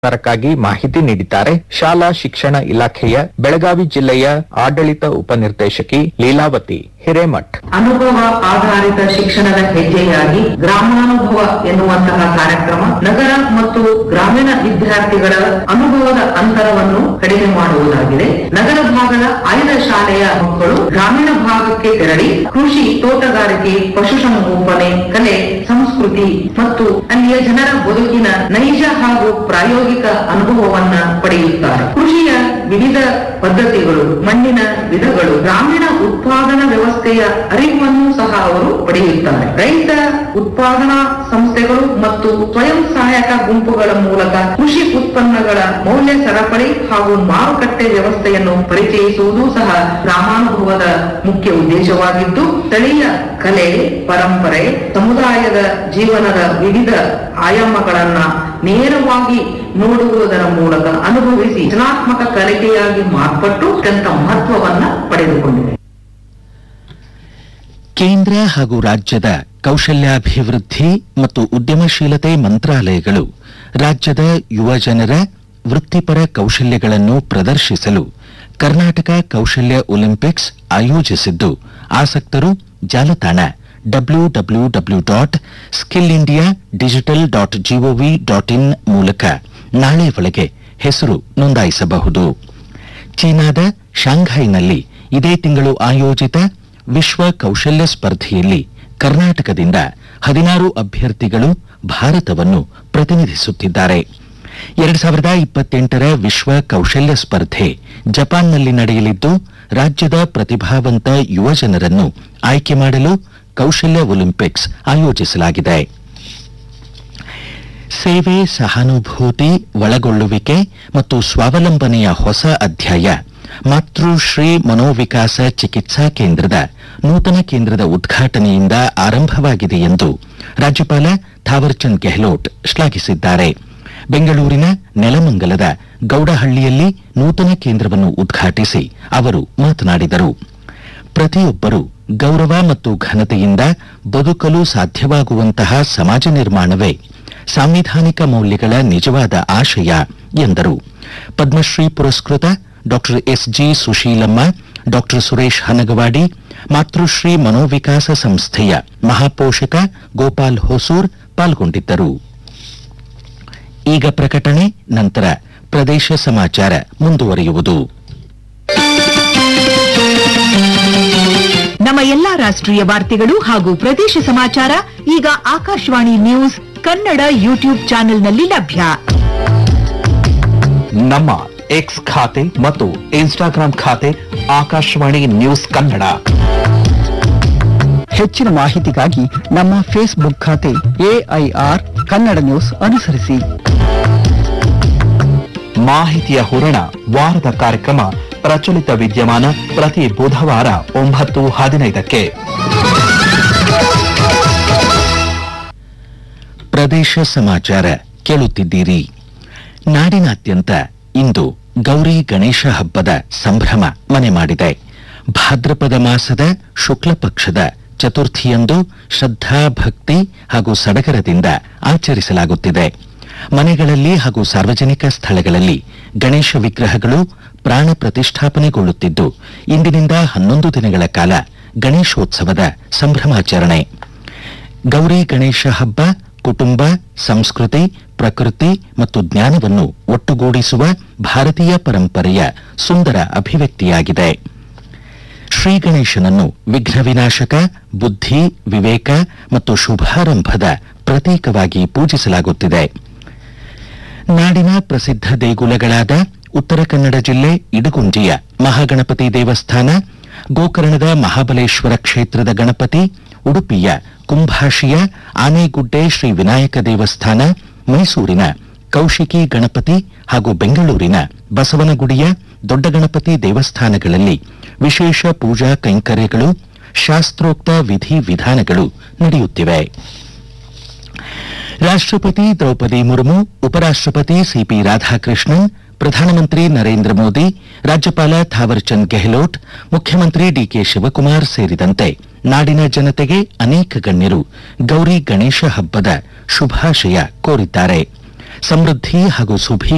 ಪ್ರಸಾರಕ್ಕಾಗಿ ಮಾಹಿತಿ ನೀಡಿದ್ದಾರೆ ಶಾಲಾ ಶಿಕ್ಷಣ ಇಲಾಖೆಯ ಬೆಳಗಾವಿ ಜಿಲ್ಲೆಯ ಆಡಳಿತ ಉಪನಿರ್ದೇಶಕಿ ಲೀಲಾವತಿ ಹಿರೇಮಠ್ ಅನುಭವ ಆಧಾರಿತ ಶಿಕ್ಷಣದ ಹೆಜ್ಜೆಯಾಗಿ ಗ್ರಾಮಾನುಭವ ಎನ್ನುವಂತಹ ಕಾರ್ಯಕ್ರಮ ನಗರ ಮತ್ತು ಗ್ರಾಮೀಣ ವಿದ್ಯಾರ್ಥಿಗಳ ಅನುಭವದ ಅಂತರವನ್ನು ಕಡಿಮೆ ಮಾಡುವುದಾಗಿದೆ ನಗರ ಭಾಗದ ಆಯ್ದ ಶಾಲೆಯ ಮಕ್ಕಳು ಗ್ರಾಮೀಣ ಭಾಗಕ್ಕೆ ತೆರಳಿ ಕೃಷಿ ತೋಟಗಾರಿಕೆ ಪಶುಸಂಗೋಪನೆ ಕಲೆ ಸಂಸ್ಕೃತಿ ಮತ್ತು ಅಲ್ಲಿಯ ಜನರ ಬದುಕಿನ ನೈಜ ಹಾಗೂ ಪ್ರಾಯೋಗಿಕ ಅನುಭವವನ್ನ ಪಡೆಯುತ್ತಾರೆ ಕೃಷಿಯ ವಿವಿಧ ಪದ್ಧತಿಗಳು ಮಣ್ಣಿನ ವಿಧಗಳು ಗ್ರಾಮೀಣ ಉತ್ಪಾದನಾ ವ್ಯವಸ್ಥೆಯ ಅರಿವನ್ನು ಸಹ ಅವರು ಪಡೆಯುತ್ತಾರೆ ರೈತ ಉತ್ಪಾದನಾ ಸಂಸ್ಥೆಗಳು ಮತ್ತು ಸ್ವಯಂ ಸಹಾಯಕ ಗುಂಪುಗಳ ಮೂಲಕ ಕೃಷಿ ಉತ್ಪನ್ನಗಳ ಮೌಲ್ಯ ಸರಪಳಿ ಹಾಗೂ ಮಾರುಕಟ್ಟೆ ವ್ಯವಸ್ಥೆಯನ್ನು ಪರಿಚಯಿಸುವುದು ಸಹ ಗ್ರಾಮಾನುಭವದ ಮುಖ್ಯ ಉದ್ದೇಶವಾಗಿದ್ದು ಸ್ಥಳೀಯ ಕಲೆ ಪರಂಪರೆ ಸಮುದಾಯದ ಜೀವನದ ವಿವಿಧ ಆಯಾಮಗಳನ್ನ ನೇರವಾಗಿ ನೋಡುವುದರ ಮೂಲಕ ಅನುಭವಿಸಿ ರಚನಾತ್ಮಕ ಕಲಿಕೆಯಾಗಿ ಮಾರ್ಪಟ್ಟು ಅತ್ಯಂತ ಮಹತ್ವವನ್ನ ಪಡೆದುಕೊಂಡಿದೆ ಕೇಂದ್ರ ಹಾಗೂ ರಾಜ್ಯದ ಕೌಶಲ್ಯಾಭಿವೃದ್ಧಿ ಮತ್ತು ಉದ್ಯಮಶೀಲತೆ ಮಂತ್ರಾಲಯಗಳು ರಾಜ್ಯದ ಯುವಜನರ ವೃತ್ತಿಪರ ಕೌಶಲ್ಯಗಳನ್ನು ಪ್ರದರ್ಶಿಸಲು ಕರ್ನಾಟಕ ಕೌಶಲ್ಯ ಒಲಿಂಪಿಕ್ಸ್ ಆಯೋಜಿಸಿದ್ದು ಆಸಕ್ತರು ಜಾಲತಾಣ W W W dot skill India digital dot GOV dot in ಮೂಲಕ ನಾಳೆ ಒಳಗೆ ಹೆಸರು ನೋಂದಾಯಿಸಬಹುದು ಚೀನಾದ ಶಾಂಘೈನಲ್ಲಿ ಇದೇ ತಿಂಗಳು ಆಯೋಜಿತ ವಿಶ್ವ ಕೌಶಲ್ಯ ಸ್ಪರ್ಧೆಯಲ್ಲಿ ಕರ್ನಾಟಕದಿಂದ ಹದಿನಾರು ಅಭ್ಯರ್ಥಿಗಳು ಭಾರತವನ್ನು ಪ್ರತಿನಿಧಿಸುತ್ತಿದ್ದಾರೆ ಎರಡ್ ಸಾವಿರದ ಇಪ್ಪತ್ತೆಂಟರ ವಿಶ್ವ ಕೌಶಲ್ಯ ಸ್ಪರ್ಧೆ ಜಪಾನ್ನಲ್ಲಿ ನಡೆಯಲಿದ್ದು ರಾಜ್ಯದ ಪ್ರತಿಭಾವಂತ ಯುವಜನರನ್ನು ಆಯ್ಕೆ ಮಾಡಲು ಕೌಶಲ್ಯ ಒಲಿಂಪಿಕ್ಸ್ ಆಯೋಜಿಸಲಾಗಿದೆ ಸೇವೆ ಸಹಾನುಭೂತಿ ಒಳಗೊಳ್ಳುವಿಕೆ ಮತ್ತು ಸ್ವಾವಲಂಬನೆಯ ಹೊಸ ಅಧ್ಯಾಯ ಮಾತೃಶ್ರೀ ಮನೋವಿಕಾಸ ಚಿಕಿತ್ಸಾ ಕೇಂದ್ರದ ನೂತನ ಕೇಂದ್ರದ ಉದ್ಘಾಟನೆಯಿಂದ ಆರಂಭವಾಗಿದೆ ಎಂದು ರಾಜ್ಯಪಾಲ ಥಾವರ್ಚಂದ್ ಗೆಹ್ಲೋಟ್ ಶ್ಲಾಘಿಸಿದ್ದಾರೆ ಬೆಂಗಳೂರಿನ ನೆಲಮಂಗಲದ ಗೌಡಹಳ್ಳಿಯಲ್ಲಿ ನೂತನ ಕೇಂದ್ರವನ್ನು ಉದ್ಘಾಟಿಸಿ ಅವರು ಮಾತನಾಡಿದರು ಪ್ರತಿಯೊಬ್ಬರು ಗೌರವ ಮತ್ತು ಘನತೆಯಿಂದ ಬದುಕಲು ಸಾಧ್ಯವಾಗುವಂತಹ ಸಮಾಜ ನಿರ್ಮಾಣವೇ ಸಾಂವಿಧಾನಿಕ ಮೌಲ್ಯಗಳ ನಿಜವಾದ ಆಶಯ ಎಂದರು ಪದ್ಮಶ್ರೀ ಪುರಸ್ಕೃತ doctor SG Susheelamma doctor Suresh Hanagavadi Matrushri Manovikasa ಸಂಸ್ಥೆಯ ಮಹಾಪೋಷಕ ಗೋಪಾಲ್ ಹೊಸೂರ್ ಪಾಲ್ಗೊಂಡಿದ್ದರು ಈಗ ಪ್ರಕಟಣೆ ನಂತರ ಪ್ರದೇಶ ಸಮಾಚಾರ ಮುಂದುವರಿಯುವುದು ನಮ್ಮ ಎಲ್ಲಾ ರಾಷ್ಟ್ರೀಯ ವಾರ್ತೆಗಳು ಹಾಗೂ ಪ್ರದೇಶ ಸಮಾಚಾರ ಈಗ ಆಕಾಶವಾಣಿ ನ್ಯೂಸ್ ಕನ್ನಡ ಯೂಟ್ಯೂಬ್ ಚಾನೆಲ್ನಲ್ಲಿ ಲಭ್ಯ ನಮ್ಮ ಎಕ್ಸ್ ಖಾತೆ ಮತ್ತು ಇನ್ಸ್ಟಾಗ್ರಾಂ ಖಾತೆ ಆಕಾಶವಾಣಿ ನ್ಯೂಸ್ ಕನ್ನಡ ಹೆಚ್ಚಿನ ಮಾಹಿತಿಗಾಗಿ ನಮ್ಮ ಫೇಸ್ಬುಕ್ ಖಾತೆ ಎಐಆರ್ ಕನ್ನಡ ನ್ಯೂಸ್ ಅನುಸರಿಸಿ ಮಾಹಿತಿಯ ಹೂರಣ ವಾರದ ಕಾರ್ಯಕ್ರಮ ಪ್ರಚಲಿತ ವಿದ್ಯಮಾನ ಪ್ರತಿ ಬುಧವಾರ ಒಂಬತ್ತು ಹದಿನೈದಕ್ಕೆ ಪ್ರದೇಶ ಸಮಾಚಾರ ಕೇಳುತ್ತಿದ್ದೀರಿ ನಾಡಿನಾದ್ಯಂತ ಇಂದು ಗೌರಿ ಗಣೇಶ ಹಬ್ಬದ ಸಂಭ್ರಮ ಮನೆ ಮಾಡಿದೆ ಭಾದ್ರಪದ ಮಾಸದ ಶುಕ್ಲ ಪಕ್ಷದ ಚತುರ್ಥಿಯಂದು ಶ್ರದ್ಧಾ ಭಕ್ತಿ ಹಾಗೂ ಸಡಗರದಿಂದ ಆಚರಿಸಲಾಗುತ್ತಿದೆ ಮನೆಗಳಲ್ಲಿ ಹಾಗೂ ಸಾರ್ವಜನಿಕ ಸ್ಥಳಗಳಲ್ಲಿ ಗಣೇಶ ವಿಗ್ರಹಗಳು ಪ್ರಾಣ ಪ್ರತಿಷ್ಠಾಪನೆಗೊಳ್ಳುತ್ತಿದ್ದು ಇಂದಿನಿಂದ ಹನ್ನೊಂದು ದಿನಗಳ ಕಾಲ ಗಣೇಶೋತ್ಸವದ ಸಂಭ್ರಮಾಚರಣೆ ಗೌರಿ ಗಣೇಶ ಹಬ್ಬ ಕುಟುಂಬ ಸಂಸ್ಕೃತಿ ಪ್ರಕೃತಿ ಮತ್ತು ಜ್ಞಾನವನ್ನು ಒಟ್ಟುಗೂಡಿಸುವ ಭಾರತೀಯ ಪರಂಪರೆಯ ಸುಂದರ ಅಭಿವ್ಯಕ್ತಿಯಾಗಿದೆ ಶ್ರೀ ಗಣೇಶನನ್ನು ವಿಘ್ನ ವಿನಾಶಕ ಬುದ್ಧಿ ವಿವೇಕ ಮತ್ತು ಶುಭಾರಂಭದ ಪ್ರತೀಕವಾಗಿ ಪೂಜಿಸಲಾಗುತ್ತಿದೆ ನಾಡಿನ ಪ್ರಸಿದ್ಧ ದೇಗುಲಗಳಾದ ಉತ್ತರ ಕನ್ನಡ ಜಿಲ್ಲೆ ಇಡಗುಂಜಿಯ ಮಹಾಗಣಪತಿ ದೇವಸ್ಥಾನ ಗೋಕರ್ಣದ ಮಹಾಬಲೇಶ್ವರ ಕ್ಷೇತ್ರದ ಗಣಪತಿ ಉಡುಪಿಯ ಕುಂಭಾಶಿಯ ಆನೆಗುಡ್ಡೆ ಶ್ರೀ ವಿನಾಯಕ ದೇವಸ್ಥಾನ ಮೈಸೂರಿನ ಕೌಶಿಕಿ ಗಣಪತಿ ಹಾಗೂ ಬೆಂಗಳೂರಿನ ಬಸವನಗುಡಿಯ ದೊಡ್ಡ ಗಣಪತಿ ದೇವಸ್ಥಾನಗಳಲ್ಲಿ ವಿಶೇಷ ಪೂಜಾ ಕೈಂಕರ್ಯಗಳು ಶಾಸ್ತ್ರೋಕ್ತ ವಿಧಿ ವಿಧಾನಗಳು ನಡೆಯುತ್ತಿವೆ ರಾಷ್ಟ್ರಪತಿ ದ್ರೌಪದಿ ಮುರ್ಮು ಉಪರಾಷ್ಟ್ರಪತಿ ಸಿಪಿ ರಾಧಾಕೃಷ್ಣನ್ ಪ್ರಧಾನಮಂತ್ರಿ ನರೇಂದ್ರ ಮೋದಿ ರಾಜ್ಯಪಾಲ ಥಾವರ್ಚಂದ್ ಗೆಹ್ಲೋಟ್ ಮುಖ್ಯಮಂತ್ರಿ ಡಿಕೆ ಶಿವಕುಮಾರ್ ಸೇರಿದಂತೆ ನಾಡಿನ ಜನತೆಗೆ ಅನೇಕ ಗಣ್ಯರು ಗೌರಿ ಗಣೇಶ ಹಬ್ಬದ ಶುಭಾಶಯ ಕೋರಿದ್ದಾರೆ ಸಮೃದ್ಧಿ ಹಾಗೂ ಸುಭಿ